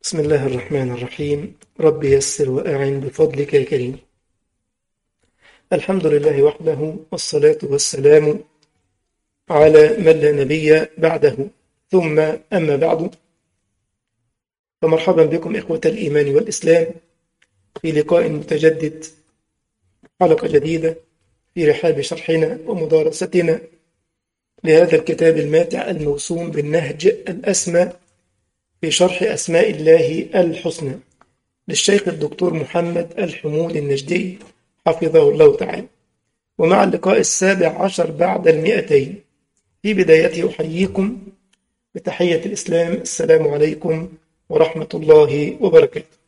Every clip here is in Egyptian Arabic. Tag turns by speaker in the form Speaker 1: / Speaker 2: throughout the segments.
Speaker 1: بسم الله الرحمن الرحيم رب يسر وأعن بفضلك يا كريم الحمد لله وحده والصلاة والسلام على من لا نبي بعده ثم أما بعد فمرحبا بكم إخوة الإيمان والإسلام في لقاء متجدد حلقة جديدة في رحاب شرحنا ومدارستنا لهذا الكتاب الماتع الموسوم بالنهج الأسمى في شرح أسماء الله الحسنى للشيخ الدكتور محمد الحمود النجدي حفظه الله تعالى ومع اللقاء السابع عشر بعد المئتين في بدايته أحييكم بتحية الإسلام السلام عليكم ورحمة الله وبركاته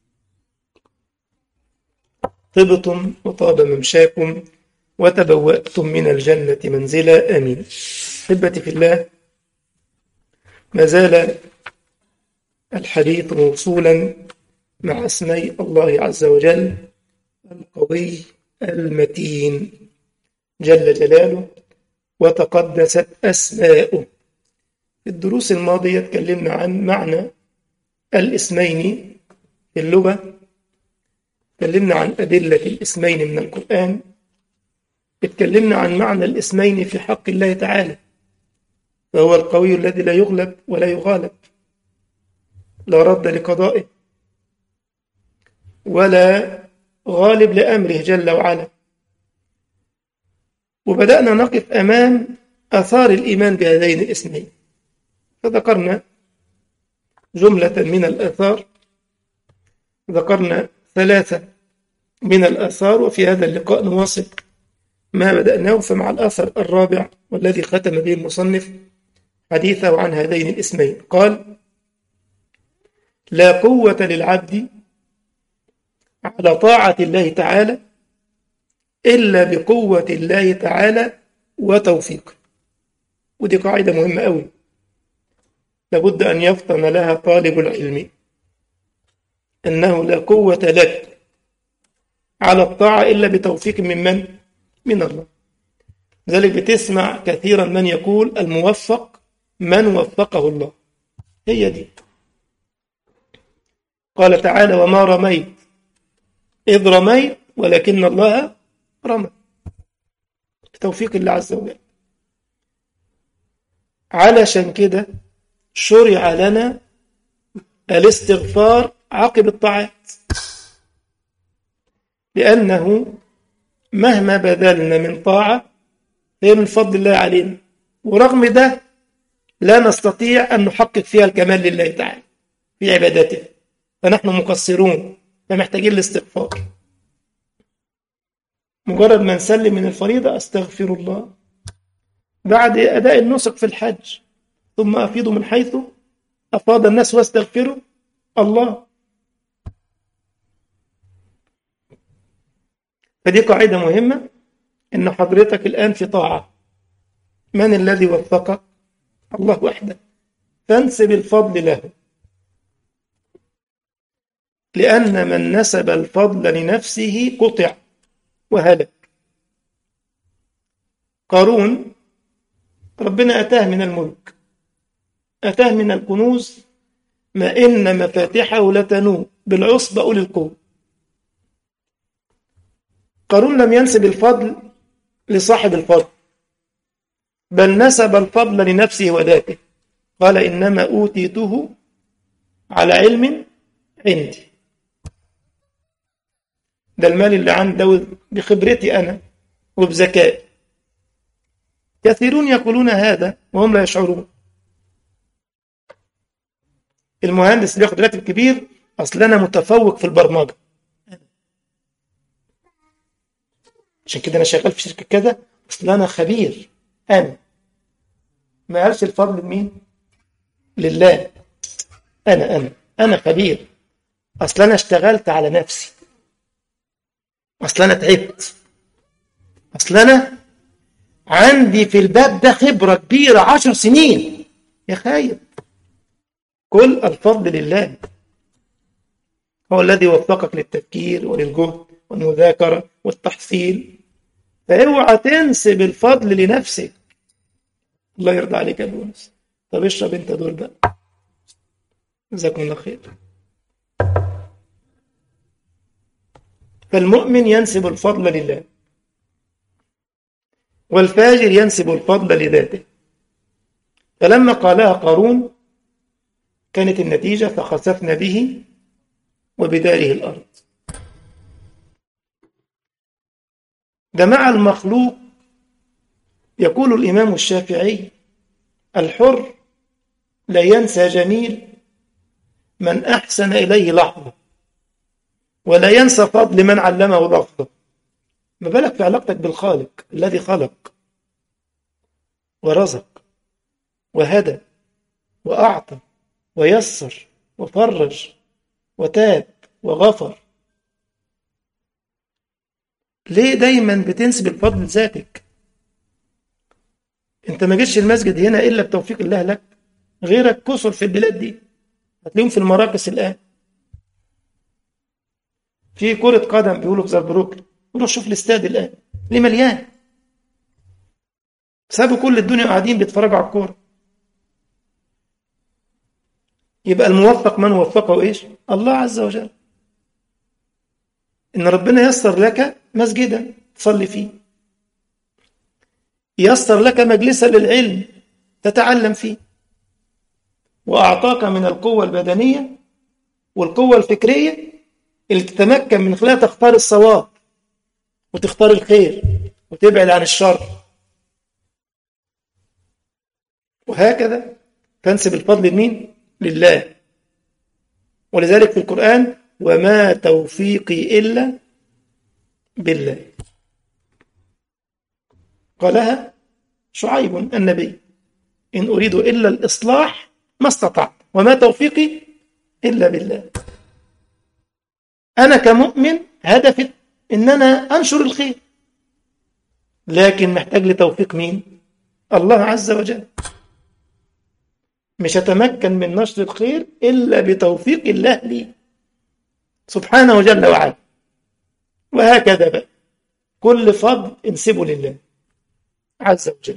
Speaker 1: طبتم وطاب ممشاكم وتبوأتم من الجنة منزلا آمين أحبتي في الله ما زال الحديث موصولا مع اسمي الله عز وجل القوي المتين جل جلاله وتقدست أسماؤه في الدروس الماضية تكلمنا عن معنى الاسمين في اللغة تكلمنا عن أدلة الاسمين من القرآن اتكلمنا عن معنى الاسمين في حق الله تعالى فهو القوي الذي لا يغلب ولا يغالب لا رد لقضائه ولا غالب لأمره جل وعلا وبدأنا نقف أمام أثار الإيمان بهذين الاسمين فذكرنا جملة من الآثار ذكرنا ثلاثة من الآثار وفي هذا اللقاء نواصل ما بدأناه فمع الأثر الرابع والذي ختم به المصنف حديثه عن هذين الاسمين قال لا قوة للعبد على طاعة الله تعالى إلا بقوة الله تعالى وتوفيقه ودي قاعدة مهمة أوي لابد أن يفطن لها طالب العلم أنه لا قوة لك على الطاعة إلا بتوفيق من من؟ من الله لذلك بتسمع كثيرا من يقول الموفق من وفقه الله هي دي قال تعالى وما رميت إذ رميت ولكن الله رمى بتوفيق الله عز وجل علشان كده شرع لنا الاستغفار عقب الطاعات لأنه مهما بذلنا من طاعة هي من فضل الله علينا ورغم ده لا نستطيع أن نحقق فيها الكمال لله تعالى في عبادته فنحن مقصرون فمحتاجين الاستغفار مجرد ما نسلم من الفريضة أستغفر الله بعد أداء النسك في الحج ثم أفيض من حيث أفاض الناس واستغفروا الله فدي قاعدة مهمة إن حضرتك الآن في طاعة من الذي وفقك الله وحده فانسب الفضل له لأن من نسب الفضل لنفسه قطع وهلك قارون ربنا أتاه من الملك أتاه من الكنوز ما إن مفاتحه لتنوء بالعصبة أولي القوة قارون لم ينسب الفضل لصاحب الفضل بل نسب الفضل لنفسه وذاته قال إنما أوتيته على علم عندي ده المال اللي عند داود بخبرتي أنا وبذكائي كثيرون يقولون هذا وهم لا يشعرون المهندس اللي ياخد راتب كبير أصل أنا متفوق في البرمجة عشان كده أنا شغال في شركة كذا أصل أنا خبير أنا ما قالش الفضل لمين؟ لله أنا أنا أنا خبير أصل أنا اشتغلت على نفسي أصل أنا تعبت أصل أنا عندي في الباب ده خبرة كبيرة عشر سنين يا خايب كل الفضل لله هو الذي وفقك للتفكير وللجهد والمذاكرة والتحصيل فاوعى تنسب الفضل لنفسك الله يرضى عليك يا بونس طب اشرب انت دول بقى جزاكم الله خير فالمؤمن ينسب الفضل لله والفاجر ينسب الفضل لذاته فلما قالها قارون كانت النتيجة فخسفنا به وبداره الأرض ده مع المخلوق يقول الإمام الشافعي الحر لا ينسى جميل من أحسن إليه لحظة ولا ينسى فضل من علمه لفظه ما بالك في علاقتك بالخالق الذي خلق ورزق وهدى وأعطى ويسر وفرج وتاب وغفر ليه دايما بتنسب الفضل لذاتك انت ما جيتش المسجد هنا الا بتوفيق الله لك غيرك كسر في البلاد دي هتلاقيهم في المراكز الان في كرة قدم بيقولوا في زربروك روح شوف الاستاد الان ليه مليان سابوا كل الدنيا قاعدين بيتفرجوا على الكوره يبقى الموفق من وفقه ايش الله عز وجل ان ربنا يسر لك مسجدا تصلي فيه يسر لك مجلسا للعلم تتعلم فيه واعطاك من القوه البدنيه والقوه الفكريه اللي تتمكن من خلالها تختار الصواب وتختار الخير وتبعد عن الشر وهكذا تنسب الفضل لمين لله ولذلك في القرآن وما توفيقي إلا بالله قالها شعيب النبي إن أريد إلا الإصلاح ما استطعت وما توفيقي إلا بالله أنا كمؤمن هدفي إن أنا أنشر الخير لكن محتاج لتوفيق مين الله عز وجل مش هتمكن من نشر الخير إلا بتوفيق الله لي سبحانه جل وعلا وهكذا بقى كل فضل انسبه لله عز وجل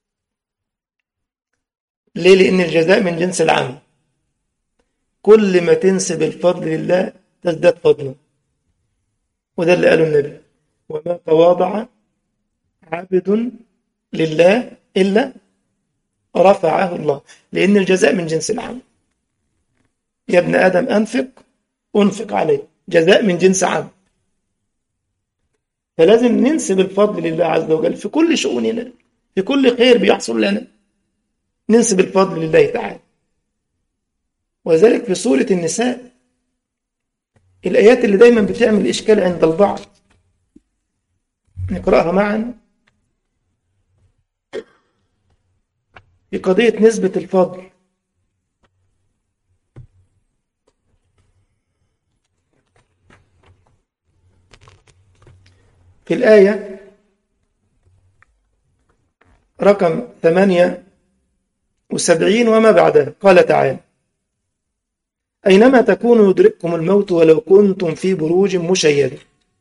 Speaker 1: ليه لأن الجزاء من جنس العمل كل ما تنسب الفضل لله تزداد فضلا وده اللي قاله النبي وما تواضع عبد لله إلا رفعه الله لأن الجزاء من جنس العمل يا ابن آدم أنفق أنفق عليه جزاء من جنس عمل فلازم ننسب الفضل لله عز وجل في كل شؤوننا في كل خير بيحصل لنا ننسب الفضل لله تعالى وذلك في سورة النساء الآيات اللي دايما بتعمل إشكال عند البعض نقرأها معا في قضية نسبة الفضل في الآية رقم ثمانية وسبعين وما بعدها قال تعالى أينما تكونوا يدرككم الموت ولو كنتم في بروج مشيدة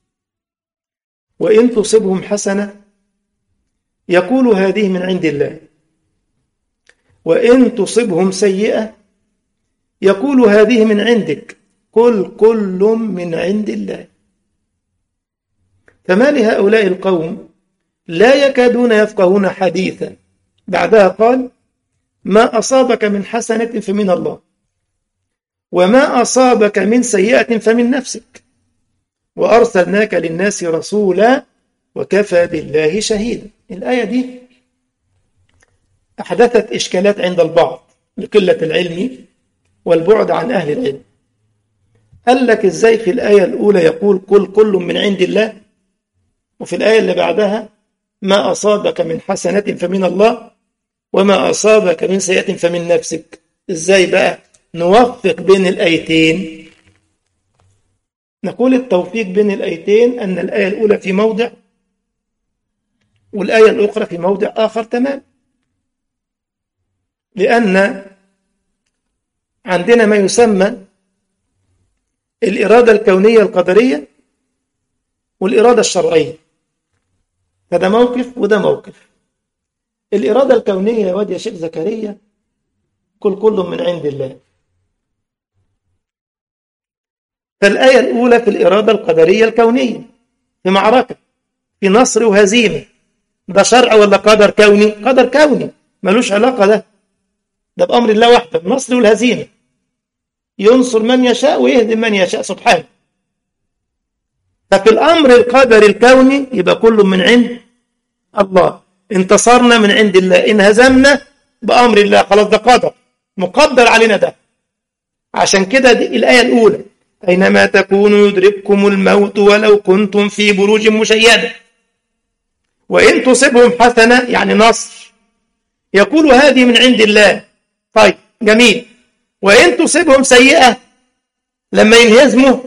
Speaker 1: وإن تصبهم حسنة يقول هذه من عند الله وإن تصبهم سيئة يقول هذه من عندك قل كل من عند الله فما لهؤلاء القوم لا يكادون يفقهون حديثا بعدها قال ما أصابك من حسنة فمن الله وما أصابك من سيئة فمن نفسك وأرسلناك للناس رسولا وكفى بالله شهيدا الآية دي أحدثت إشكالات عند البعض لقلة العلم والبعد عن أهل العلم قال لك إزاي في الآية الأولى يقول كل كل من عند الله وفي الآية اللي بعدها ما أصابك من حسنة فمن الله وما أصابك من سيئة فمن نفسك إزاي بقى نوفق بين الآيتين نقول التوفيق بين الآيتين أن الآية الأولى في موضع والآية الأخرى في موضع آخر تمام لأن عندنا ما يسمى الإرادة الكونية القدرية والإرادة الشرعية فده موقف وده موقف الإرادة الكونية يا واد يا شيخ زكريا كل كل من عند الله فالآية الأولى في الإرادة القدرية الكونية في معركة في نصر وهزيمة ده شرع ولا قدر كوني قدر كوني ملوش علاقة ده ده بأمر الله وحده النصر والهزيمة ينصر من يشاء ويهدم من يشاء سبحانه ففي الأمر القدري الكوني يبقى كله من عند الله انتصرنا من عند الله انهزمنا بأمر الله خلاص ده قدر مقدر علينا ده عشان كده دي الآية الأولى أينما تكونوا يدرككم الموت ولو كنتم في بروج مشيدة وإن تصبهم حسنة يعني نصر يقول هذه من عند الله طيب جميل وإن تصبهم سيئة لما ينهزموا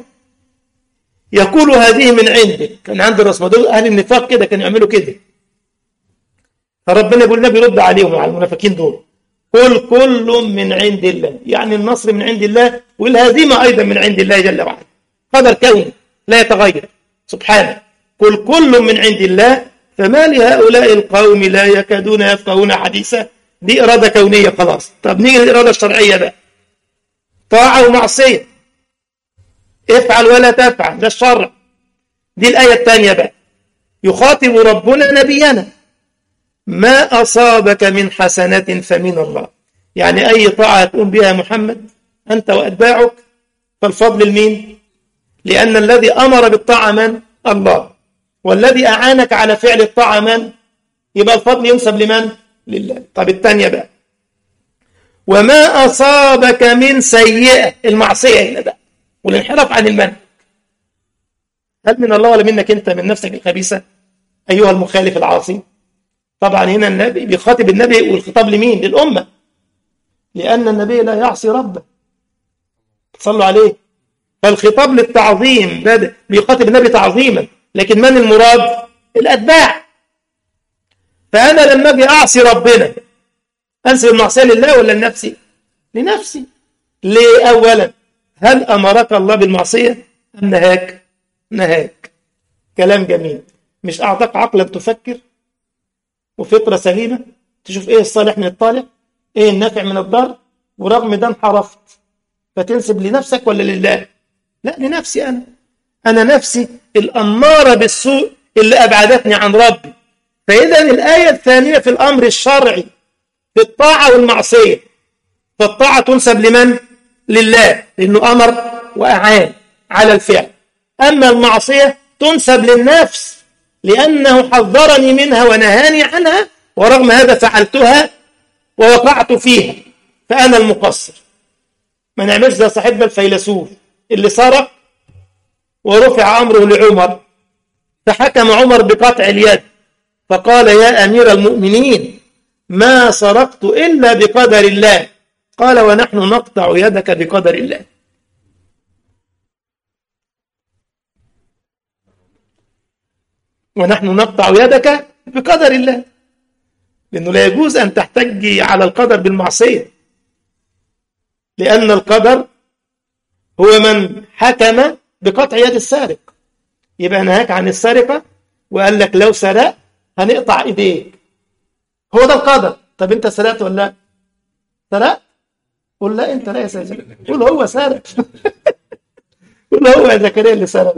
Speaker 1: يقول هذه من عندك كان عند الرسول دول أهل النفاق كده كانوا يعملوا كده فربنا يقول النبي يرد عليهم على المنافقين دول قل كل من عند الله يعني النصر من عند الله والهزيمة أيضا من عند الله جل وعلا قدر كوني لا يتغير سبحانه قل كل من عند الله فما لهؤلاء القوم لا يكادون يفقهون حديثا دي إرادة كونية خلاص طب نيجي للإرادة الشرعية بقى طاعة ومعصية افعل ولا تفعل ده الشرع دي الآية الثانية بقى يخاطب ربنا نبينا ما أصابك من حسنة فمن الله يعني أي طاعة تقوم بها محمد أنت وأتباعك فالفضل لمين لأن الذي أمر بالطاعة من الله والذي أعانك على فعل الطاعة من يبقى الفضل ينسب لمن لله طب الثانية بقى وما أصابك من سيئة المعصية هنا بقى والانحراف عن المنهج هل من الله ولا منك أنت من نفسك الخبيثة أيها المخالف العاصي طبعا هنا النبي بيخاطب النبي والخطاب لمين للأمة لأن النبي لا يعصي ربه صلوا عليه فالخطاب للتعظيم ده بيخاطب النبي تعظيما لكن من المراد الأتباع فأنا لما أجي أعصي ربنا أنسب المعصية لله ولا لنفسي لنفسي ليه أولا هل أمرك الله بالمعصية أم نهاك نهاك كلام جميل مش أعطاك عقلا تفكر وفطرة سليمة تشوف إيه الصالح من الطالع إيه النافع من الضار ورغم ده انحرفت فتنسب لنفسك ولا لله لا لنفسي أنا أنا نفسي الأمارة بالسوء اللي أبعدتني عن ربي فإذا الآية الثانية في الأمر الشرعي في الطاعة والمعصية فالطاعة تنسب لمن؟ لله لأنه أمر وأعان على الفعل أما المعصية تنسب للنفس لأنه حذرني منها ونهاني عنها ورغم هذا فعلتها ووقعت فيها فأنا المقصر ما نعملش زي صاحبنا الفيلسوف اللي سرق ورفع أمره لعمر فحكم عمر بقطع اليد فقال يا أمير المؤمنين ما سرقت إلا بقدر الله قال ونحن نقطع يدك بقدر الله ونحن نقطع يدك بقدر الله لأنه لا يجوز أن تحتج على القدر بالمعصية لأن القدر هو من حكم بقطع يد السارق يبقى نهاك عن السرقة وقال لك لو سرق هنقطع ايديك هو ده القدر طب انت سرقت ولا لا سرقت قول لا انت لا يا سيدي قول هو سرق قول هو يا زكريا اللي سرق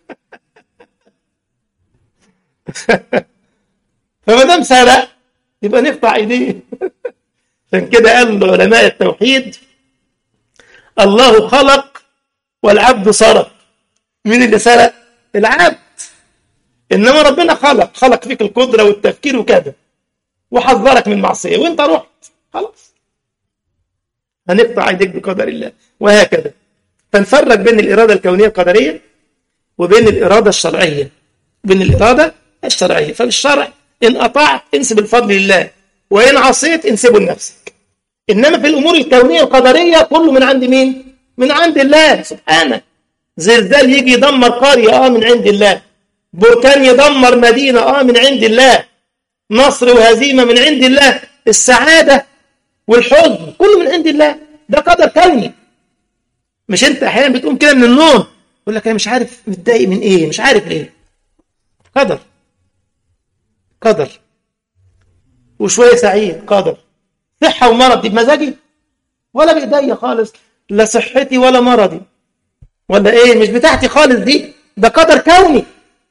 Speaker 1: فما دام سرق يبقى نقطع ايديه عشان كده قال علماء التوحيد الله خلق والعبد سرق مين اللي سرق العبد انما ربنا خلق خلق فيك القدره والتفكير وكذا وحذرك من معصيه وانت رحت خلاص هنقطع ايديك بقدر الله وهكذا فنفرق بين الاراده الكونيه القدريه وبين الاراده الشرعيه بين الاراده الشرعيه فالشرع ان اطعت انسب الفضل لله وان عصيت انسبه لنفسك انما في الامور الكونيه القدريه كله من عند مين من عند الله سبحانه زلزال يجي يدمر قريه اه من عند الله بركان يدمر مدينه اه من عند الله نصر وهزيمه من عند الله السعاده والحزن كله من عند الله ده قدر كوني مش انت احيانا بتقوم كده من النوم يقول لك انا مش عارف متضايق من ايه مش عارف ليه قدر قدر وشويه سعيد قدر صحه ومرض دي بمزاجي ولا بايديا خالص لا صحتي ولا مرضي ولا ايه مش بتاعتي خالص دي ده قدر كوني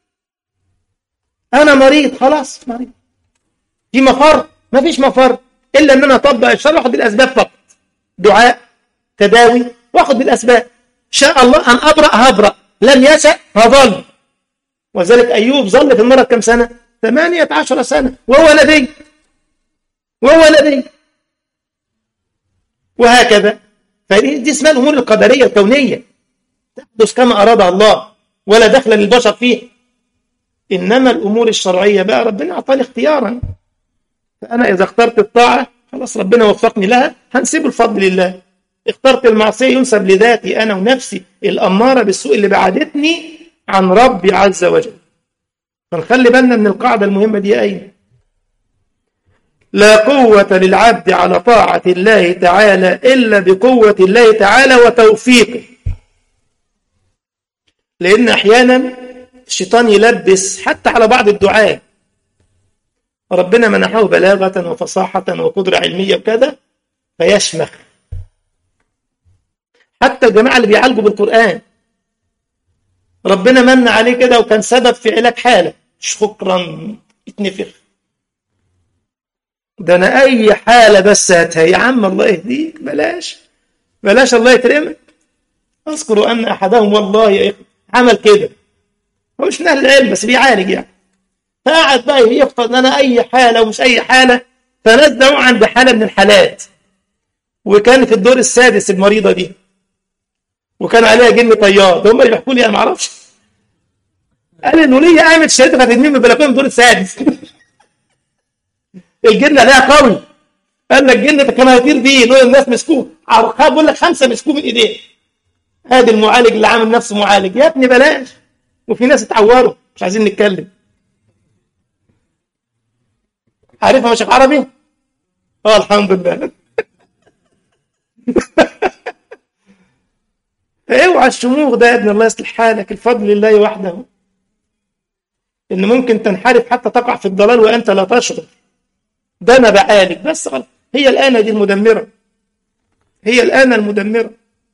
Speaker 1: انا مريض خلاص مريض في مفر ما فيش مفر الا ان انا اطبق الشرع واخد بالاسباب فقط دعاء تداوي واخد بالاسباب شاء الله ان ابرا هبرا لم يشاء هظل وذلك ايوب ظل في المرض كم سنه 18 سنه وهو نبي وهو نبي وهكذا فدي اسمها الامور القدريه الكونيه تحدث كما ارادها الله ولا دخل للبشر فيه انما الامور الشرعيه بقى ربنا اعطاني اختيارا فانا اذا اخترت الطاعه خلاص ربنا وفقني لها هنسيب الفضل لله اخترت المعصيه ينسب لذاتي انا ونفسي الاماره بالسوء اللي بعدتني عن ربي عز وجل فنخلي بالنا من القاعده المهمه دي اين لا قوة للعبد على طاعة الله تعالى إلا بقوة الله تعالى وتوفيقه لأن أحيانا الشيطان يلبس حتى على بعض الدعاء ربنا منحه بلاغة وفصاحة وقدرة علمية وكذا فيشمخ حتى الجماعة اللي بيعالجوا بالقرآن ربنا من عليه كده وكان سبب في علاج حالة شكرا اتنفخ ده انا اي حاله بس هاتها يا عم الله يهديك بلاش بلاش الله يكرمك اذكر ان احدهم والله يا اخي عمل كده هو مش من اهل العلم بس بيعالج يعني فقعد بقى يفقد ان انا اي حاله ومش اي حاله فنزلوا عند حاله من الحالات وكان في الدور السادس المريضه دي وكان عليها جن طيار ده هم اللي بيحكوا لي انا ما اعرفش قال انه ليه قامت شريطه كانت من البلكونه الدور السادس الجن عليها قوي قال لك الجن كان هيطير بيه لولا الناس مسكوه بقول لك خمسه مسكوه من ايديه ادي المعالج اللي عامل نفسه معالج يا ابني بلاش وفي ناس اتعوروا مش عايزين نتكلم عارفها يا شيخ عربي؟ اه الحمد لله اوعى الشموخ ده يا ابن الله يصلح حالك الفضل لله وحده ان ممكن تنحرف حتى تقع في الضلال وانت لا تشعر ده انا بعالج بس غلط هي الآن دي المدمرة هي الآن المدمرة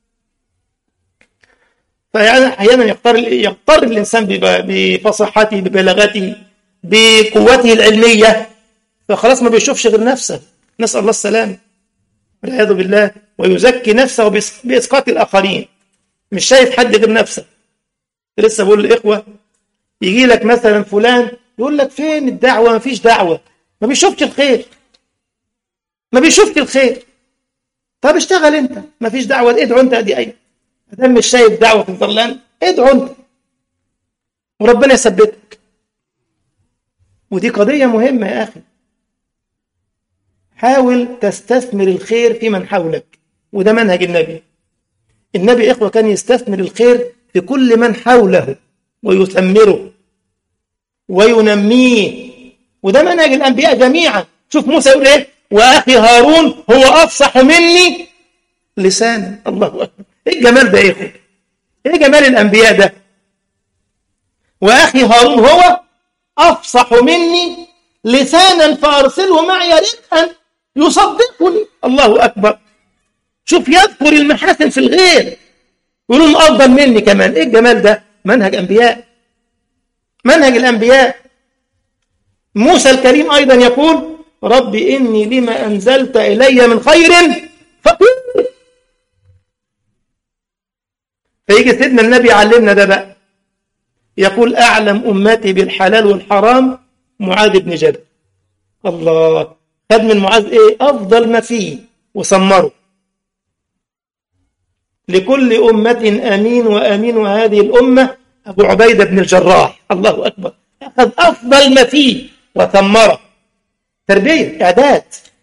Speaker 1: فيعني أحيانا يقتر يقتر الإنسان بفصاحته ببلاغته بقوته العلمية فخلاص ما بيشوفش غير نفسه نسأل الله السلامة والعياذ بالله ويزكي نفسه بإسقاط الآخرين مش شايف حد غير نفسه لسه بقول للإخوة يجي لك مثلا فلان يقول لك فين الدعوة ما فيش دعوة ما بيشوفش الخير ما بيشوفش الخير طب اشتغل انت ما فيش دعوة ادعو انت ادي ايه ما دام مش شايف دعوة في الظلام ادعو انت وربنا يثبتك ودي قضية مهمة يا أخي حاول تستثمر الخير في من حولك وده منهج النبي النبي إخوة كان يستثمر الخير في كل من حوله ويثمره وينميه وده منهج الأنبياء جميعا شوف موسى يقول إيه وأخي هارون هو أفصح مني لسانا الله أكبر إيه الجمال ده يا إخوة إيه جمال الأنبياء ده وأخي هارون هو أفصح مني لسانا فأرسله معي رزقا يصدقني الله أكبر شوف يذكر المحاسن في الغير يقولون أفضل مني كمان إيه الجمال ده منهج أنبياء منهج الأنبياء موسى الكريم أيضا يقول رب إني لما أنزلت إلي من خير فقير فيجي سيدنا النبي يعلمنا ده بقى يقول أعلم أمتي بالحلال والحرام معاذ بن جبل الله خد من معاذ إيه أفضل ما فيه وسمره لكل أمة أمين وأمين هذه الأمة أبو عبيدة بن الجراح الله أكبر أخذ أفضل ما فيه وثمره تربية إعداد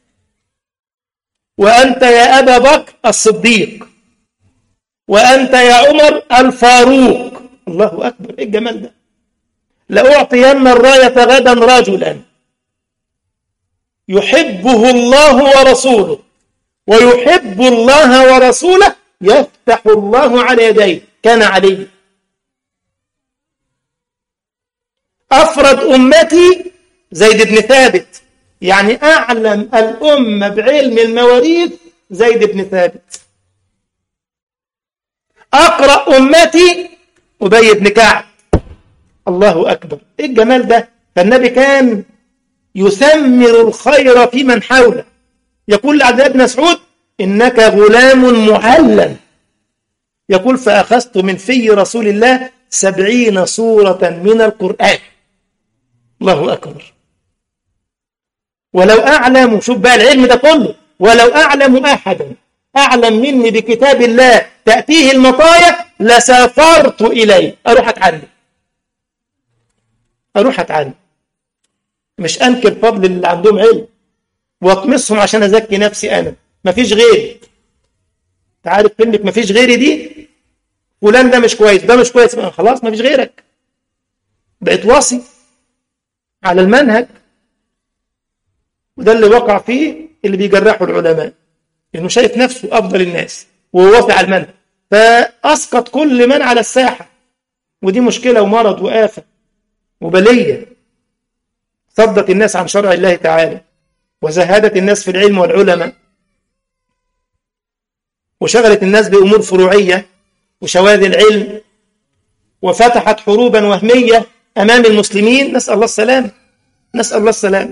Speaker 1: وأنت يا أبا بكر الصديق وأنت يا عمر الفاروق الله أكبر إيه الجمال ده لأعطين الراية غدا رجلا يحبه الله ورسوله ويحب الله ورسوله يفتح الله على يديه كان عليه أفرد أمتي زيد بن ثابت يعني أعلم الأمة بعلم المواريث زيد بن ثابت أقرأ أمتي أبي بن كعب الله أكبر إيه الجمال ده فالنبي كان يثمر الخير في من حوله يقول لعبد الله بن مسعود إنك غلام معلم يقول فأخذت من في رسول الله سبعين سورة من القرآن الله أكبر ولو أعلم شوف بقى العلم ده كله ولو أعلم أحدا أعلم مني بكتاب الله تأتيه المطايا لسافرت إليه أروح أتعلم أروح أتعلم مش أنكر فضل اللي عندهم علم وأطمسهم عشان أزكي نفسي أنا مفيش غيري تعرف كلمة مفيش غيري دي فلان ده مش كويس ده مش كويس خلاص مفيش غيرك بقيت واصي على المنهج وده اللي وقع فيه اللي بيجرحوا العلماء انه شايف نفسه افضل الناس وهو وافي على المنهج فاسقط كل من على الساحه ودي مشكله ومرض وافه وبليه صدت الناس عن شرع الله تعالى وزهدت الناس في العلم والعلماء وشغلت الناس بامور فروعيه وشواذ العلم وفتحت حروبا وهميه امام المسلمين نسال الله السلام نسال الله السلام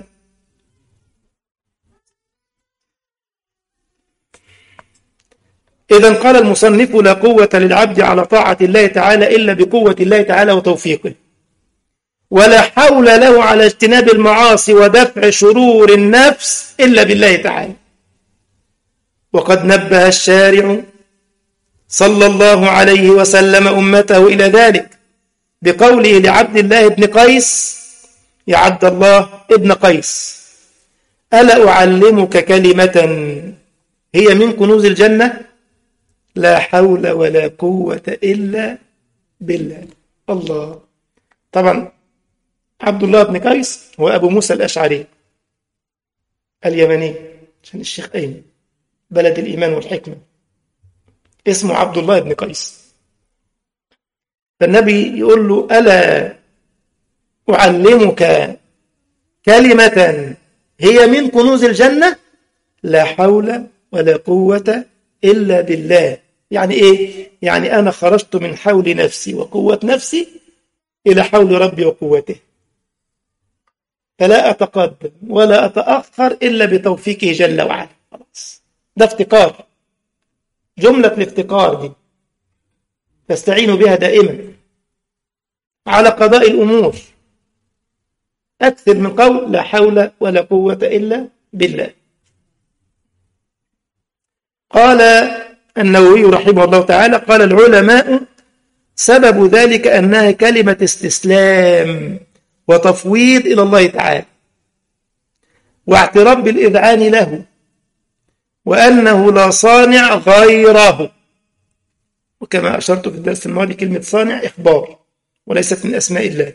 Speaker 1: إذا قال المصنف لا قوة للعبد على طاعة الله تعالى إلا بقوة الله تعالى وتوفيقه ولا حول له على اجتناب المعاصي ودفع شرور النفس إلا بالله تعالى وقد نبه الشارع صلى الله عليه وسلم أمته إلى ذلك بقوله لعبد الله بن قيس يا عبد الله ابن قيس ألا أعلمك كلمة هي من كنوز الجنة لا حول ولا قوة إلا بالله الله طبعا عبد الله بن قيس هو أبو موسى الأشعري اليمني عشان الشيخ أيمن بلد الإيمان والحكمة اسمه عبد الله بن قيس فالنبي يقول له ألا أعلمك كلمة هي من كنوز الجنة لا حول ولا قوة إلا بالله يعني إيه؟ يعني أنا خرجت من حول نفسي وقوة نفسي إلى حول ربي وقوته فلا أتقدم ولا أتأخر إلا بتوفيقه جل وعلا خلاص ده افتقار جملة الافتقار دي تستعين بها دائما على قضاء الأمور أكثر من قول لا حول ولا قوة إلا بالله قال النووي رحمه الله تعالى قال العلماء سبب ذلك أنها كلمة استسلام وتفويض إلى الله تعالى واعتراف بالإذعان له وأنه لا صانع غيره وكما أشرت في الدرس الماضي كلمة صانع إخبار وليست من أسماء الله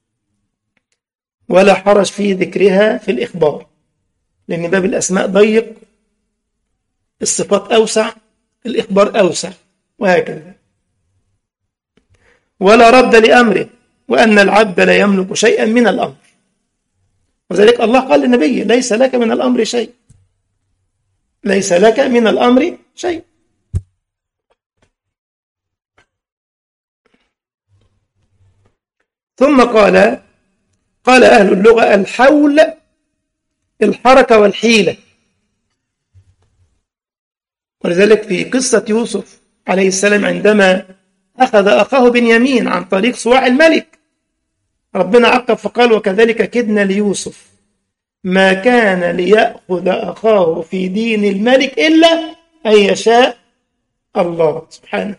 Speaker 1: ولا حرج في ذكرها في الإخبار لأن باب الأسماء ضيق الصفات أوسع الإخبار أوسع وهكذا ولا رد لأمره وأن العبد لا يملك شيئا من الأمر وذلك الله قال للنبي ليس لك من الأمر شيء ليس لك من الأمر شيء ثم قال قال أهل اللغة الحول الحركة والحيلة ولذلك في قصة يوسف عليه السلام عندما أخذ أخاه بنيامين عن طريق صواع الملك ربنا عقب فقال وكذلك كدنا ليوسف ما كان ليأخذ أخاه في دين الملك إلا أن يشاء الله سبحانه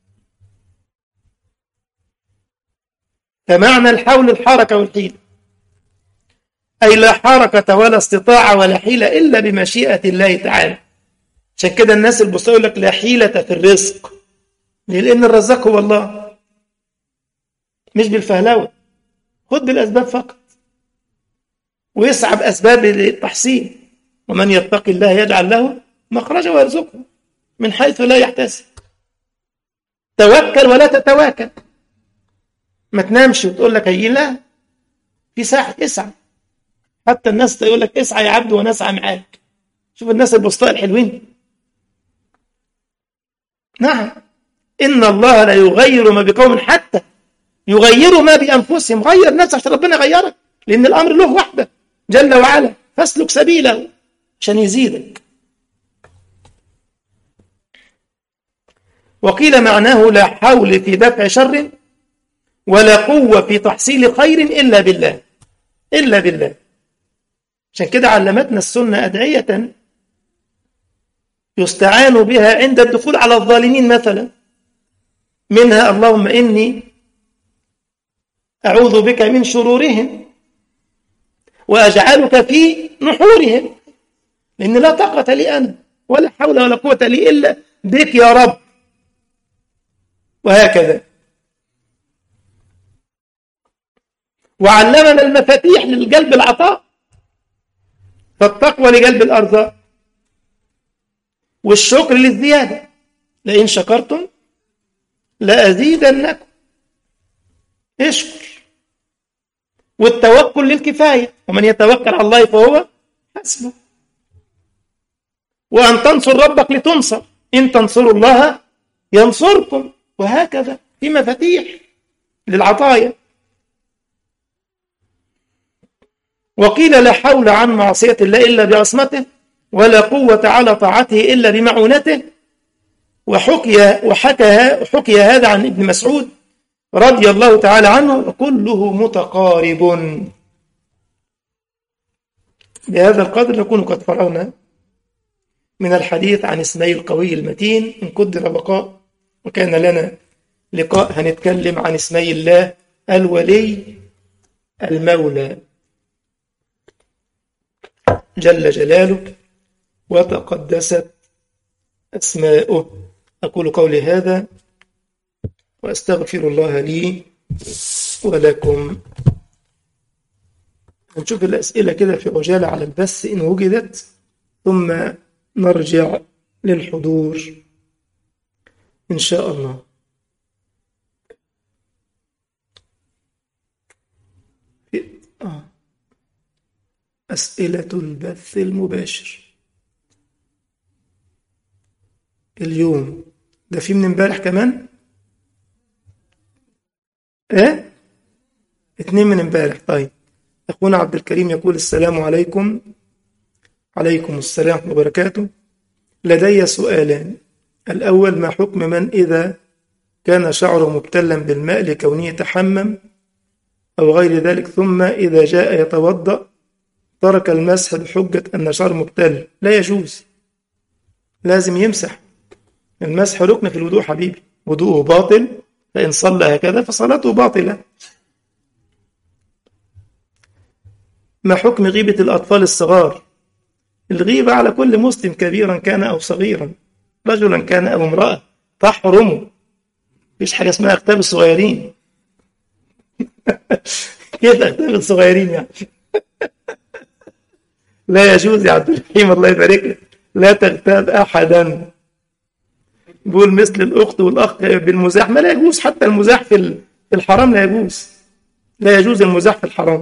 Speaker 1: فمعنى الحول الحركة والحيلة أي لا حركة ولا استطاعة ولا حيلة إلا بمشيئة الله تعالى عشان كده الناس البسطاء يقول لك لا حيلة في الرزق لأن الرزاق هو الله مش بالفهلوة خد بالأسباب فقط ويسعى بأسباب التحصيل ومن يتقي الله يجعل له مخرجا ويرزقه من حيث لا يحتسب توكل ولا تتواكل ما تنامش وتقول لك هيجي لا في ساعة اسعى حتى الناس تقول لك اسعى يا عبد وانا اسعى معاك شوف الناس البسطاء الحلوين نعم إن الله لا يغير ما بقوم حتى يغيروا ما بأنفسهم غير نفسك عشان ربنا يغيرك لأن الأمر له وحده جل وعلا فاسلك سبيله عشان يزيدك وقيل معناه لا حول في دفع شر ولا قوة في تحصيل خير إلا بالله إلا بالله عشان كده علمتنا السنة أدعية يستعان بها عند الدخول على الظالمين مثلا منها اللهم إني أعوذ بك من شرورهم وأجعلك في نحورهم لأن لا طاقة لي أنا ولا حول ولا قوة لي إلا بك يا رب وهكذا وعلمنا المفاتيح للقلب العطاء فالتقوى لقلب الأرزاق والشكر للزيادة لئن شكرتم لأزيدنكم اشكر والتوكل للكفاية ومن يتوكل على الله فهو حسبه وأن تنصر ربك لتنصر إن تنصروا الله ينصركم وهكذا في مفاتيح للعطايا وقيل لا حول عن معصية الله إلا بعصمته ولا قوة على طاعته إلا بمعونته وحكي وحكى حكي هذا عن ابن مسعود رضي الله تعالى عنه وكله متقارب بهذا القدر نكون قد فرغنا من الحديث عن اسمي القوي المتين إن قدر بقاء وكان لنا لقاء هنتكلم عن اسمي الله الولي المولى جل جلاله وتقدست أسماؤه أقول قولي هذا وأستغفر الله لي ولكم نشوف الأسئلة كده في عجالة على البث إن وجدت ثم نرجع للحضور إن شاء الله آه. أسئلة البث المباشر اليوم ده في من امبارح كمان ايه اتنين من امبارح طيب اخونا عبد الكريم يقول السلام عليكم عليكم السلام ورحمه الله وبركاته لدي سؤالان الاول ما حكم من اذا كان شعره مبتلا بالماء لكونه يتحمم او غير ذلك ثم اذا جاء يتوضا ترك المسح بحجه ان شعره مبتل لا يجوز لازم يمسح المسح ركن في الوضوء حبيبي وضوءه باطل فإن صلى هكذا فصلاته باطلة ما حكم غيبة الأطفال الصغار الغيبة على كل مسلم كبيرا كان أو صغيرا رجلا كان أو امرأة تحرم مفيش حاجة اسمها أختاب الصغيرين كيف أختاب الصغيرين يعني لا يجوز يا عبد الرحيم الله يبارك لك لا تغتاب أحدا بيقول مثل الأخت والأخ بالمزاح ما لا يجوز حتى المزاح في الحرام لا يجوز لا يجوز المزاح في الحرام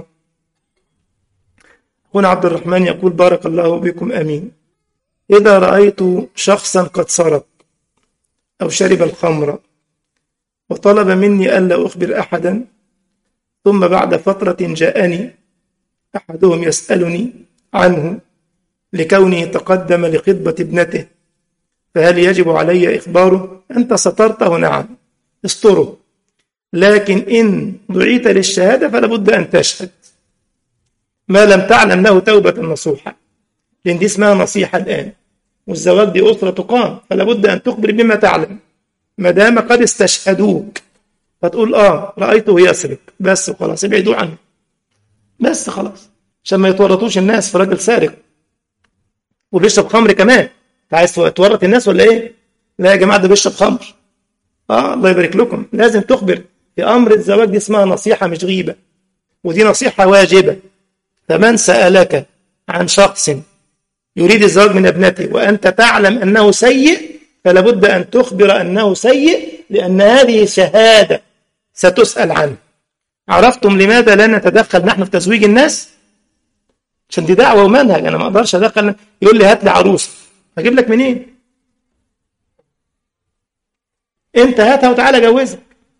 Speaker 1: هنا عبد الرحمن يقول بارك الله بكم أمين إذا رأيت شخصا قد سرق أو شرب الخمر وطلب مني ألا أخبر أحدا ثم بعد فترة جاءني أحدهم يسألني عنه لكونه تقدم لخطبة ابنته فهل يجب علي إخباره أنت سترته نعم استره لكن إن دعيت للشهادة فلا بد أن تشهد ما لم تعلم له توبة نصوحة لأن دي اسمها نصيحة الآن والزواج دي أسرة تقام فلا بد أن تخبر بما تعلم ما دام قد استشهدوك فتقول آه رأيته يسرق بس وخلاص ابعدوا عنه بس خلاص عشان ما يتورطوش الناس في راجل سارق وبيشرب خمر كمان عايز تورط الناس ولا ايه؟ لا يا جماعه ده بيشرب خمر. اه الله يبارك لكم لازم تخبر في امر الزواج دي اسمها نصيحه مش غيبه. ودي نصيحه واجبه. فمن سالك عن شخص يريد الزواج من ابنته وانت تعلم انه سيء فلا بد ان تخبر انه سيء لان هذه شهاده ستسال عنه. عرفتم لماذا لا نتدخل نحن في تزويج الناس؟ عشان دي دعوه ومنهج انا ما اقدرش ادخل يقول لي هات لي عروسه اجيب لك منين انت هاتها وتعالى جوزك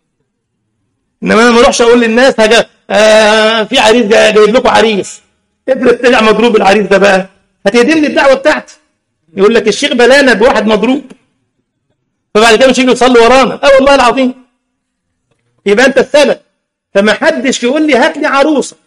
Speaker 1: انما انا ما اروحش اقول للناس هجا آه في عريس جا- جايب لكم عريس افرض طلع مضروب العريس ده بقى هتهدم لي الدعوه بتاعتي يقول لك الشيخ بلانا بواحد مضروب فبعد كده مش يجي يصلي ورانا اه والله العظيم يبقى انت السبب فما حدش يقول لي هات لي عروسه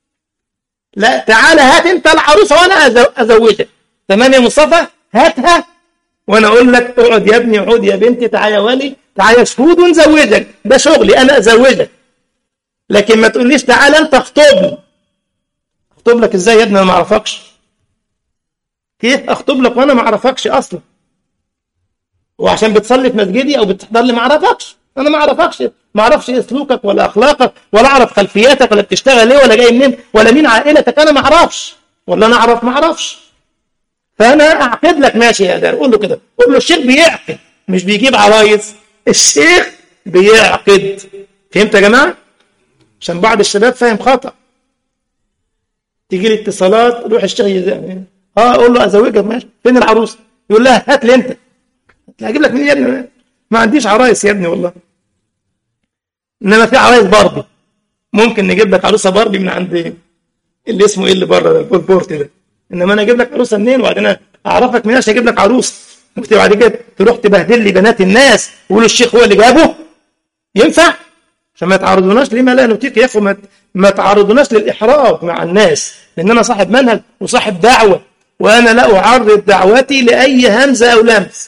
Speaker 1: لا تعالى هات انت العروسه وانا أزو- ازوجك تمام يا مصطفى هاتها وانا اقول لك اقعد يا ابني اقعد يا بنتي تعالى يا ولي تعالى شهود ونزوجك ده شغلي انا ازوجك لكن ما تقوليش تعالى انت اخطبني اخطب لك ازاي يا ابني انا ما اعرفكش كيف اخطب لك وانا ما اعرفكش اصلا وعشان بتصلي في مسجدي او بتحضر لي ما اعرفكش انا ما اعرفكش ما اعرفش ايه سلوكك ولا اخلاقك ولا اعرف خلفياتك ولا بتشتغل ايه ولا جاي منين ولا مين عائلتك انا ما اعرفش ولا انا اعرف ما اعرفش فانا اعقد لك ماشي يا دار قول له كده قول له الشيخ بيعقد مش بيجيب عرايس الشيخ بيعقد فهمت يا جماعه عشان بعض الشباب فاهم خطأ تيجي لي اتصالات روح الشيخ يزعل. اه اقول له ازوجك ماشي فين العروسه يقول لها هات لي انت هجيب لك منين يا ابني ما عنديش عرايس يا ابني والله انما في عرايس باربي ممكن نجيب لك عروسه باربي من عند اللي اسمه ايه اللي بره ده البورت ده انما انا اجيب لك عروسه منين وبعدين اعرفك منين عشان اجيب لك عروسه ممكن بعد كده تروح تبهدل لي بنات الناس ويقولوا الشيخ هو اللي جابه ينفع عشان ما تعرضوناش لما لا نطيق يا اخو ما ما تعرضوناش للاحراج مع الناس لان انا صاحب منهج وصاحب دعوه وانا لا اعرض دعوتي لاي همزه او لمس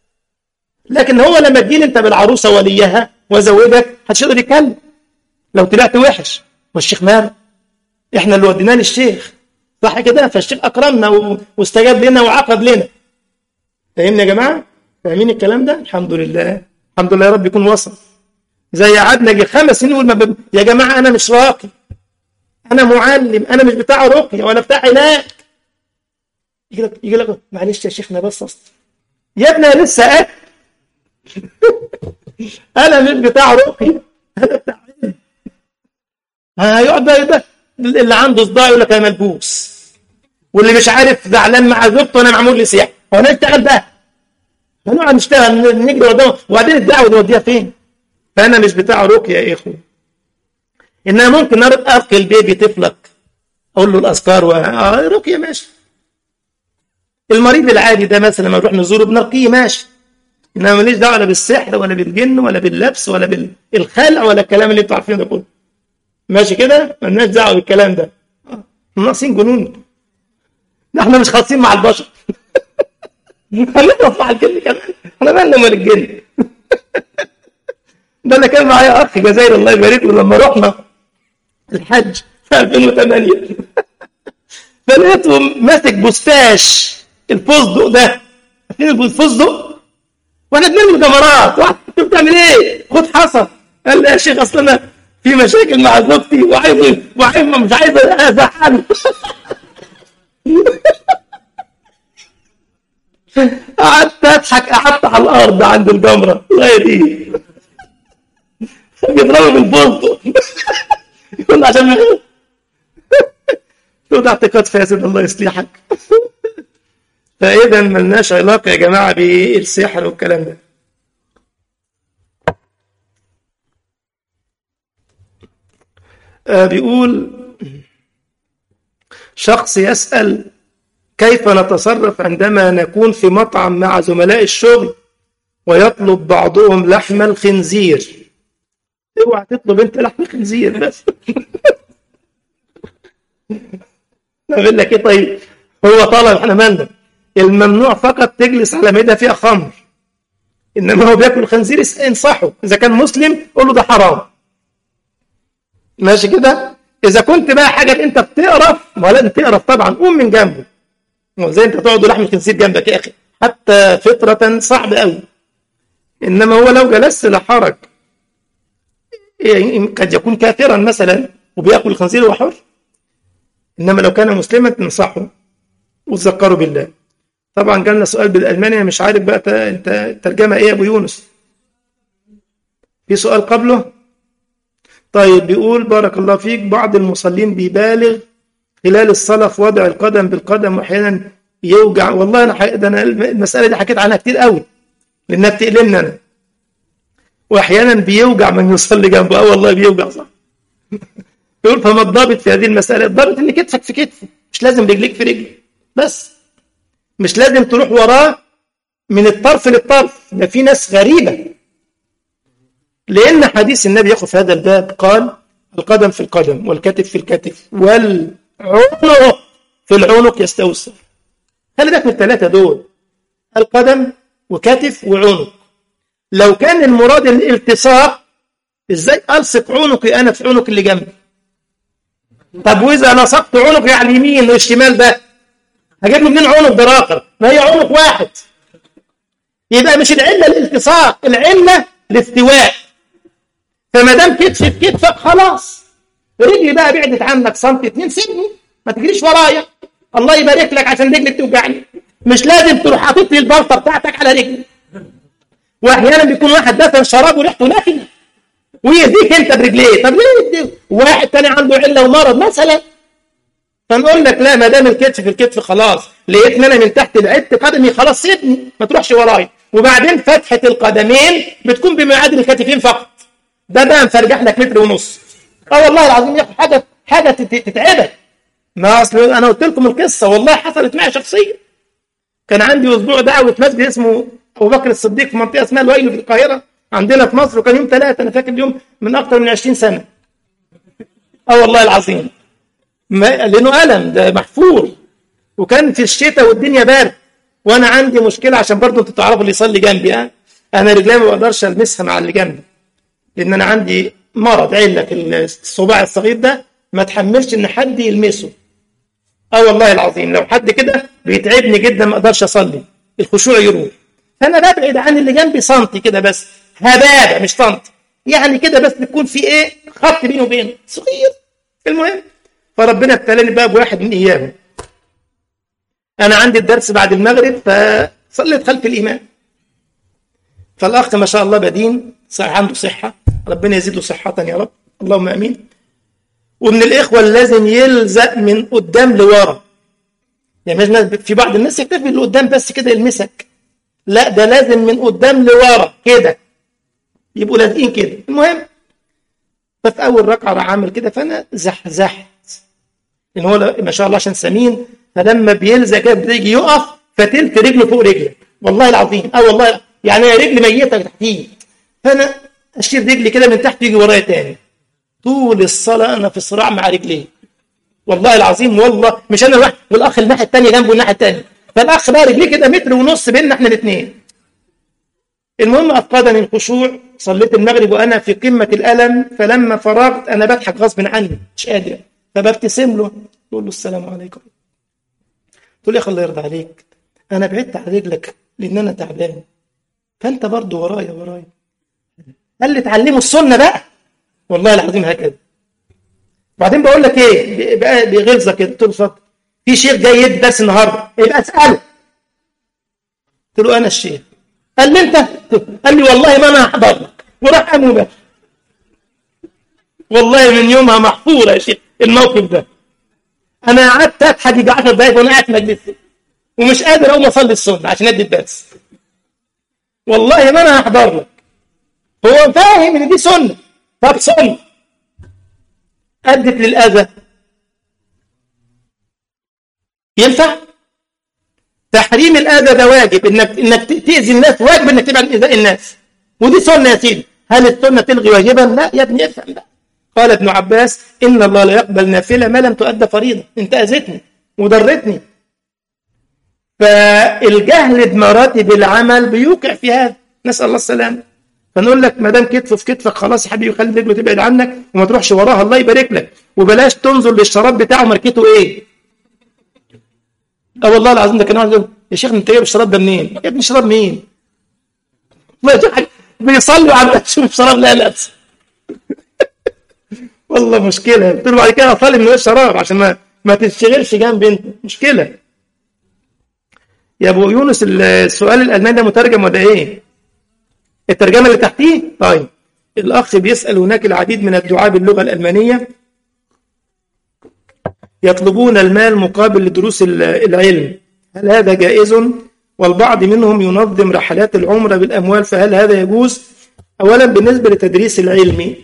Speaker 1: لكن هو لما تجيني انت بالعروسه وليها وازوجك محدش يقدر يتكلم لو طلعت وحش والشيخ ماله احنا اللي وديناه للشيخ صح كده فالشيخ اكرمنا و- واستجاب لنا وعقد لنا فاهمني يا جماعه فاهمين الكلام ده الحمد لله الحمد لله يا رب يكون وصل زي قعدنا يجي خمس سنين نقول ما ب... يا جماعه انا مش راقي انا معلم انا مش بتاع رقيه ولا بتاع علاج يجي لك يجي لك معلش يا شيخنا بس اصلا يا ابني انا لسه قاعد انا مش بتاع رقيه انا بتاع علم هيقعد بقى يبقى اللي عنده صداع يقول لك انا ملبوس واللي مش عارف زعلان مع زوجته انا معمول لي سياحه هو انا اشتغل بقى هنقعد نشتغل نجري قدام وبعدين الدعوه دي نوديها فين؟ فانا مش بتاع رقيه يا اخوه انما ممكن ارقي البيبي طفلك اقول له الاذكار و... آه رقيه ماشي المريض العادي ده مثلا لما نروح نزوره بنرقيه ماشي انما ماليش دعوه لا بالسحر ولا بالجن ولا باللبس ولا بالخلع ولا الكلام اللي انتوا عارفينه ده كله ماشي كده مالناش دعوه بالكلام ده آه، ناقصين جنون ده احنا مش خاصين مع البشر هنخلص مع الجن كمان احنا مالنا مال الجن ده انا كان معايا اخ جزائري الله يبارك له لما رحنا الحج في 2008 فلقيته ماسك بوستاش الفستق ده عارفين الفستق واحنا بنرمي جمرات واحد انت بتعمل ايه؟ خد حصى قال لي يا شيخ اصل انا في مشاكل مع زوجتي وعايز وعايز مش عايز ازعله قعدت اضحك قعدت على الارض عند الجمره الله دي بيضربه بالفستق يقول له عشان ما يقول ده اعتقاد فاسد الله يصلحك فاذا ملناش علاقه يا جماعه بالسحر والكلام ده آه بيقول شخص يسأل كيف نتصرف عندما نكون في مطعم مع زملاء الشغل ويطلب بعضهم لحم الخنزير اوعى تطلب انت لحم خنزير بس اقول لك ايه طيب هو طلب احنا مالنا الممنوع فقط تجلس على مائده فيها خمر انما هو بياكل خنزير انصحه اذا كان مسلم قول له ده حرام ماشي كده اذا كنت بقى حاجه انت بتقرف ما لازم تقرف طبعا قوم من جنبه زي انت تقعد لحم الخنزير جنبك يا اخي حتى فطره صعب قوي انما هو لو جلست لا حرج قد يكون كافرا مثلا وبياكل الخنزير وهو حر انما لو كان مسلما تنصحه وتذكره بالله طبعا جالنا سؤال بالالماني مش عارف بقى انت الترجمه ايه يا ابو يونس في سؤال قبله طيب بيقول بارك الله فيك بعض المصلين بيبالغ خلال الصلاه في وضع القدم بالقدم واحيانا يوجع والله انا ده انا المساله دي حكيت عنها كتير قوي لانها بتألمني انا واحيانا بيوجع من يصلي جنبه اه والله بيوجع صح يقول فما الضابط في هذه المساله الضابط ان كتفك في كتفه مش لازم رجليك في رجلي بس مش لازم تروح وراه من الطرف للطرف ده في ناس غريبه لان حديث النبي ياخذ في هذا الباب قال القدم في القدم والكتف في الكتف والعنق في العنق يستوسع خلي بالك من الثلاثه دول القدم وكتف وعنق لو كان المراد الالتصاق ازاي الصق عنقي انا في عنق اللي جنبي طب واذا لصقت عنقي على اليمين والشمال ده هجيب له منين عنق براقر ما هي عنق واحد يبقى مش العله الالتصاق العله الاستواء فما دام كتف في كتفك خلاص رجلي بقى بعدت عنك سنتي اتنين سيبني ما تجريش ورايا الله يبارك لك عشان رجلك توجعني مش لازم تروح حاطط لي البلطه بتاعتك على رجلي واحيانا بيكون واحد دفن شراب وريحته نافنه ويهديك انت برجليه طب ليه يهديك؟ واحد تاني عنده عله ومرض مثلا فنقول لك لا ما دام الكتف في الكتف خلاص لقيت ان انا من تحت بعدت قدمي خلاص سيبني ما تروحش ورايا وبعدين فتحه القدمين بتكون بما يعادل الكتفين فقط ده بقى مفرجح لك متر ونص اه والله العظيم يا اخي حاجه حاجه تتعبك ما اصل انا قلت لكم القصه والله حصلت معي شخصيا كان عندي اسبوع دعوه مسجد اسمه ابو بكر الصديق في منطقه اسمها الويل في القاهره عندنا في مصر وكان يوم ثلاثه انا فاكر اليوم من اكثر من 20 سنه اه والله العظيم ما لانه الم ده محفور وكان في الشتاء والدنيا بارد وانا عندي مشكله عشان برضه انتوا تعرفوا اللي يصلي جنبي ها انا رجلي ما بقدرش المسها مع اللي جنبي لان انا عندي مرض عله في الصباع الصغير ده ما تحملش ان حد يلمسه اه والله العظيم لو حد كده بيتعبني جدا ما اقدرش اصلي الخشوع يروح فانا ببعد عن اللي جنبي سنتي كده بس هبابه مش سنتي يعني كده بس بيكون في ايه خط بيني وبينه صغير المهم فربنا ابتلاني بقى بواحد من ايامه انا عندي الدرس بعد المغرب فصليت خلف الامام فالاخ ما شاء الله بدين صح عنده صحه ربنا يزيده صحه يا رب اللهم امين ومن الاخوه اللي لازم يلزق من قدام لورا يعني مش في بعض الناس يكتفي اللي قدام بس كده يلمسك لا ده لازم من قدام لورا كده يبقوا لازقين كده المهم ففي اول ركعه راح عامل كده فانا زحزحت لان هو ما شاء الله عشان سمين فلما بيلزق كده بيجي يقف فتلت رجله فوق رجلك والله العظيم اه والله يعني رجلي ميته تحتيه فانا اشيل رجلي كده من تحت يجي ورايا تاني طول الصلاه انا في صراع مع رجليه والله العظيم والله مش انا لوحدي والاخ الناحيه الثانيه جنبه الناحيه الثانيه فالاخ بقى رجليه كده متر ونص بيننا احنا الاثنين المهم افقدني الخشوع صليت المغرب وانا في قمه الالم فلما فرغت انا بضحك غصب عني مش قادر فببتسم له بقول له السلام عليكم قلت له يا اخي الله يرضى عليك انا بعدت عن رجلك لان انا تعبان فانت برضه ورايا ورايا قال لي اتعلموا السنه بقى والله العظيم هكذا بعدين بقول لك ايه بقى بغلظه كده قلت له اتفضل في شيخ جاي يدي درس النهارده يبقى اساله قلت له انا الشيخ قال لي انت قال لي والله ما انا هحضر لك وراح قام وماشي والله من يومها محفوره يا شيخ الموقف ده انا قعدت اضحك يجي 10 دقايق وانا قاعد في مجلسي ومش قادر اقوم اصلي السنه عشان ادي الدرس والله ما انا هحضر لك هو فاهم ان دي سنه طب سنه ادت للاذى ينفع تحريم الاذى ده واجب انك انك تاذي الناس واجب انك تبعد عن ايذاء الناس ودي سنه يا سيدي هل السنه تلغي واجبا لا يا ابني افهم بقى قال ابن عباس ان الله لا يقبل نافله ما لم تؤدى فريضه انت اذيتني وضرتني فالجهل بمراتب العمل بيوقع في هذا نسال الله السلامه فنقول لك ما دام كتفه في كتفك خلاص يا حبيبي خلي رجله تبعد عنك وما تروحش وراها الله يبارك لك وبلاش تنظر للشراب بتاعه ماركته ايه اه والله العظيم ده كان واحد يقول يا شيخ انت جايب الشراب ده منين؟ يا ابني شراب مين؟ ما يضحك بيصلي وعم شوف الشراب لا لا والله مشكله قلت له بعد كده اصلي من غير شراب عشان ما ما تشتغلش جنبي انت مشكله يا ابو يونس السؤال الالماني ده مترجم ولا ايه؟ الترجمه اللي تحتيه طيب الاخ بيسال هناك العديد من الدعاء باللغه الالمانيه يطلبون المال مقابل لدروس العلم هل هذا جائز والبعض منهم ينظم رحلات العمرة بالأموال فهل هذا يجوز أولا بالنسبة لتدريس العلم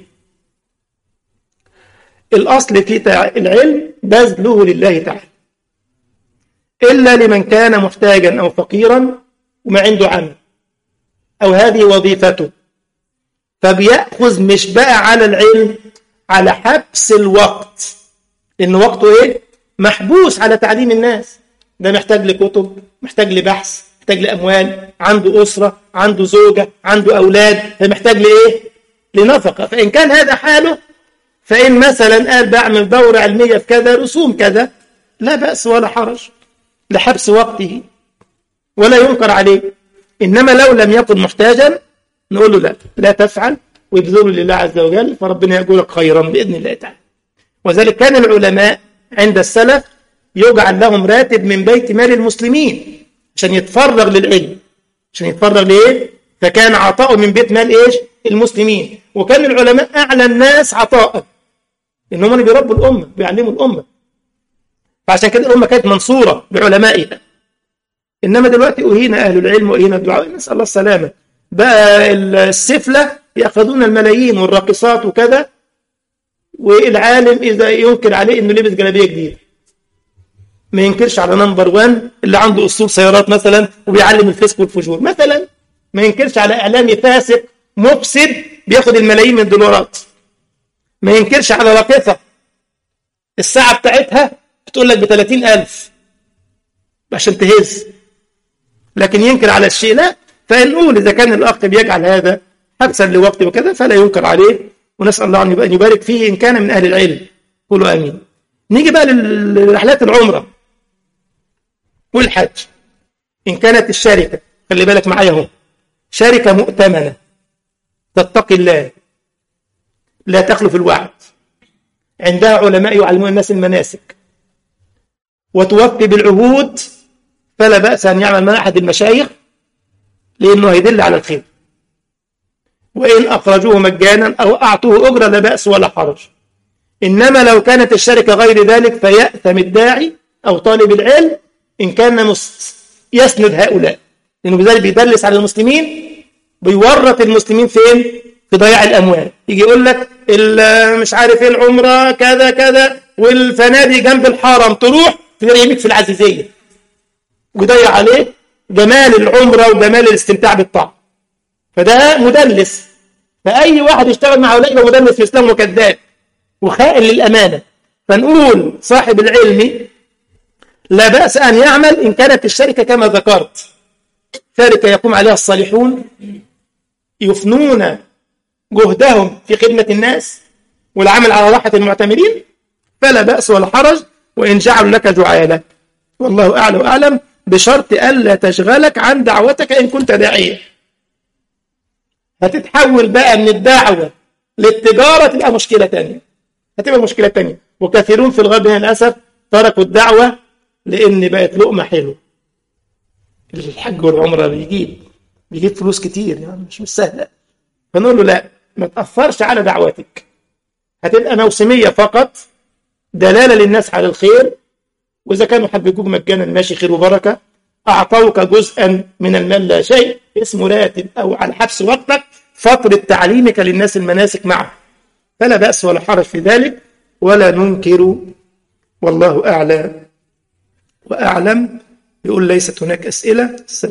Speaker 1: الأصل في العلم بذله لله تعالى إلا لمن كان محتاجا أو فقيرا وما عنده عمل أو هذه وظيفته فبيأخذ مش بقى على العلم على حبس الوقت لأن وقته إيه؟ محبوس على تعليم الناس ده محتاج لكتب محتاج لبحث محتاج لأموال عنده أسرة عنده زوجة عنده أولاد فمحتاج لإيه؟ لنفقة فإن كان هذا حاله فإن مثلا قال بعمل دورة علمية في كذا رسوم كذا لا بأس ولا حرج لحبس وقته ولا ينكر عليه إنما لو لم يكن محتاجا نقول له لا لا تفعل ويبذله لله عز وجل فربنا يقول لك خيرا بإذن الله تعالى وذلك كان العلماء عند السلف يجعل لهم راتب من بيت مال المسلمين عشان يتفرغ للعلم عشان يتفرغ لإيه فكان عطاؤه من بيت مال إيش المسلمين وكان العلماء أعلى الناس عطاء إن هم اللي بيربوا الأمة بيعلموا الأمة فعشان كده الأمة كانت منصورة بعلمائها إنما دلوقتي أهين أهل العلم وأهين الدعاء نسأل الله السلامة بقى السفلة يأخذون الملايين والراقصات وكذا والعالم إذا ينكر عليه إنه لبس جلابية جديدة ما ينكرش على نمبر 1 اللي عنده أسطول سيارات مثلا وبيعلم الفسق والفجور مثلا ما ينكرش على إعلامي فاسق مفسد بياخد الملايين من الدولارات ما ينكرش على راقصة الساعة بتاعتها بتقول لك ب 30000 عشان تهز لكن ينكر على الشيء لا فنقول إذا كان الأخ بيجعل هذا حبسا لوقت وكذا فلا ينكر عليه ونسأل الله أن يبارك فيه إن كان من أهل العلم قولوا آمين نيجي بقى لرحلات العمرة والحج إن كانت الشركة خلي بالك معايا اهو شركة مؤتمنة تتقي الله لا تخلف الوعد عندها علماء يعلمون الناس المناسك وتوفي بالعهود فلا بأس أن يعمل مع أحد المشايخ لأنه هيدل على الخير وإن أخرجوه مجانا أو أعطوه أجرة لا بأس ولا حرج إنما لو كانت الشركة غير ذلك فيأثم الداعي أو طالب العلم إن كان مس... يسند هؤلاء لأنه بذلك بيدلس على المسلمين بيورط المسلمين فين؟ في ضياع الأموال يجي يقول لك مش عارف ايه العمرة كذا كذا والفنادق جنب الحرم تروح تلاقيك في العزيزية ويضيع عليه جمال العمرة وجمال الاستمتاع بالطعام فده مدلس فأي واحد يشتغل مع هؤلاء يبقى مدلس في الإسلام وكذاب وخائن للأمانة فنقول صاحب العلم لا بأس أن يعمل إن كانت الشركة كما ذكرت شركة يقوم عليها الصالحون يفنون جهدهم في خدمة الناس والعمل على راحة المعتمرين فلا بأس ولا حرج وإن جعلوا لك جعالة والله أعلى وأعلم بشرط ألا تشغلك عن دعوتك إن كنت داعية هتتحول بقى من الدعوة للتجارة تبقى مشكلة تانية هتبقى مشكلة تانية وكثيرون في الغرب للأسف تركوا الدعوة لأن بقت لقمة حلوة الحج والعمرة بيجيب بيجيب فلوس كتير يعني مش مش سهلة فنقول له لا ما تأثرش على دعوتك هتبقى موسمية فقط دلالة للناس على الخير وإذا كانوا حبيبوك مجانا ماشي خير وبركة أعطوك جزءا من المال لا شيء اسمه راتب أو على حبس وقتك فترة تعليمك للناس المناسك معه فلا بأس ولا حرج في ذلك ولا ننكر والله أعلى وأعلم يقول ليست هناك أسئلة